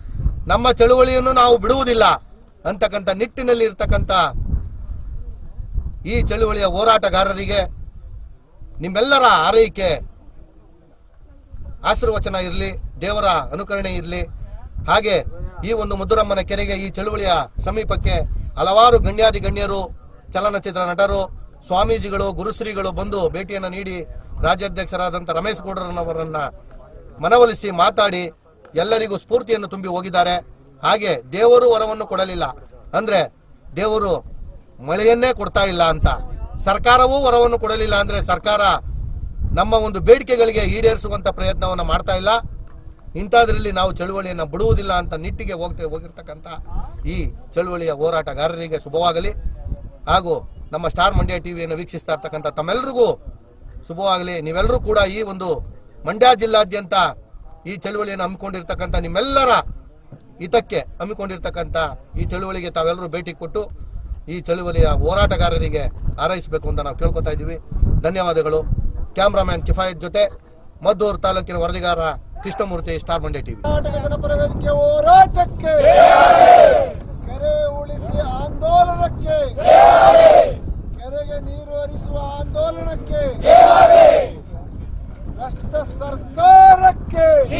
ನಮ್ಮ ಚಳುವಳಿಯನ್ನು ನಾವು ಬಿಡುವುದಿಲ್ಲ ಅಂತಕ್ಕಂಥ ನಿಟ್ಟಿನಲ್ಲಿ ಇರ್ತಕ್ಕಂಥ ಈ ಚಳುವಳಿಯ ಹೋರಾಟಗಾರರಿಗೆ ನಿಮ್ಮೆಲ್ಲರ ಆರೈಕೆ ಆಶೀರ್ವಚನ ಇರಲಿ ದೇವರ ಅನುಕರಣೆ ಇರಲಿ ಹಾಗೆ ಈ ಒಂದು ಮುದ್ದುರಮ್ಮನ ಕೆರೆಗೆ ಈ ಚಳುವಳಿಯ ಸಮೀಪಕ್ಕೆ ಹಲವಾರು ಗಣ್ಯಾದಿ ಗಣ್ಯರು ಚಲನಚಿತ್ರ ನಟರು ಸ್ವಾಮೀಜಿಗಳು ಗುರುಶ್ರೀಗಳು ಬಂದು ಭೇಟಿಯನ್ನು ನೀಡಿ ರಾಜ್ಯಾಧ್ಯಕ್ಷರಾದಂಥ ರಮೇಶ್ ಗೌಡರನ್ನವರನ್ನ ಮನವೊಲಿಸಿ ಮಾತಾಡಿ ಎಲ್ಲರಿಗೂ ಸ್ಫೂರ್ತಿಯನ್ನು ತುಂಬಿ ಹೋಗಿದ್ದಾರೆ ಹಾಗೆ ದೇವರು ವರವನ್ನು ಕೊಡಲಿಲ್ಲ ಅಂದ್ರೆ ದೇವರು ಮಳೆಯನ್ನೇ ಕೊಡ್ತಾ ಇಲ್ಲ ಅಂತ ಸರ್ಕಾರವೂ ವರವನ್ನು ಕೊಡಲಿಲ್ಲ ಅಂದ್ರೆ ಸರ್ಕಾರ ನಮ್ಮ ಒಂದು ಬೇಡಿಕೆಗಳಿಗೆ ಈಡೇರಿಸುವಂತ ಪ್ರಯತ್ನವನ್ನು ಮಾಡ್ತಾ ಇಲ್ಲ ಇಂಥದ್ರಲ್ಲಿ ನಾವು ಚಳುವಳಿಯನ್ನು ಬಿಡುವುದಿಲ್ಲ ಅಂತ ನಿಟ್ಟಿಗೆ ಹೋಗ್ತೇ ಹೋಗಿರ್ತಕ್ಕಂಥ ಈ ಚಳುವಳಿಯ ಹೋರಾಟಗಾರರಿಗೆ ಶುಭವಾಗಲಿ ಹಾಗೂ ನಮ್ಮ ಸ್ಟಾರ್ ಮಂಡ್ಯ ಟಿವಿಯನ್ನು ವೀಕ್ಷಿಸ್ತಾ ಇರ್ತಕ್ಕಂಥ ತಮ್ಮೆಲ್ಲರಿಗೂ ಶುಭವಾಗಲಿ ನೀವೆಲ್ಲರೂ ಕೂಡ ಈ ಒಂದು ಮಂಡ್ಯ ಜಿಲ್ಲಾದ್ಯಂತ ಈ ಚಳುವಳಿಯನ್ನು ಹಮ್ಮಿಕೊಂಡಿರ್ತಕ್ಕಂಥ ನಿಮ್ಮೆಲ್ಲರ ಹಿತಕ್ಕೆ ಹಮ್ಮಿಕೊಂಡಿರ್ತಕ್ಕಂಥ ಈ ಚಳುವಳಿಗೆ ತಾವೆಲ್ಲರೂ ಭೇಟಿ ಕೊಟ್ಟು ಈ ಚಳುವಳಿಯ ಹೋರಾಟಗಾರರಿಗೆ ಹಾರೈಸಬೇಕು ಅಂತ ನಾವು ಕೇಳ್ಕೊತಾ ಇದ್ದೀವಿ ಧನ್ಯವಾದಗಳು ಕ್ಯಾಮ್ರಾಮ್ಯಾನ್ ಕಿಫಾಯತ್ ಜೊತೆ ಮದ್ದೂರು ತಾಲೂಕಿನ ವರದಿಗಾರ ಕೃಷ್ಣಮೂರ್ತಿ ಸ್ಟಾರ್ ಮಂಡ್ಯ ಟಿವಿ ಕರ್ನಾಟಕ ಜನಪರ ವೇದಿಕೆ ಹೋರಾಟಕ್ಕೆ ಕೆರೆ ಉಳಿಸಿ ಆಂದೋಲನಕ್ಕೆ ಕೆರೆಗೆ ನೀರು ಹರಿಸುವ ಆಂದೋಲನಕ್ಕೆ ಭ್ರಷ್ಟ ಸರ್ಕಾರಕ್ಕೆ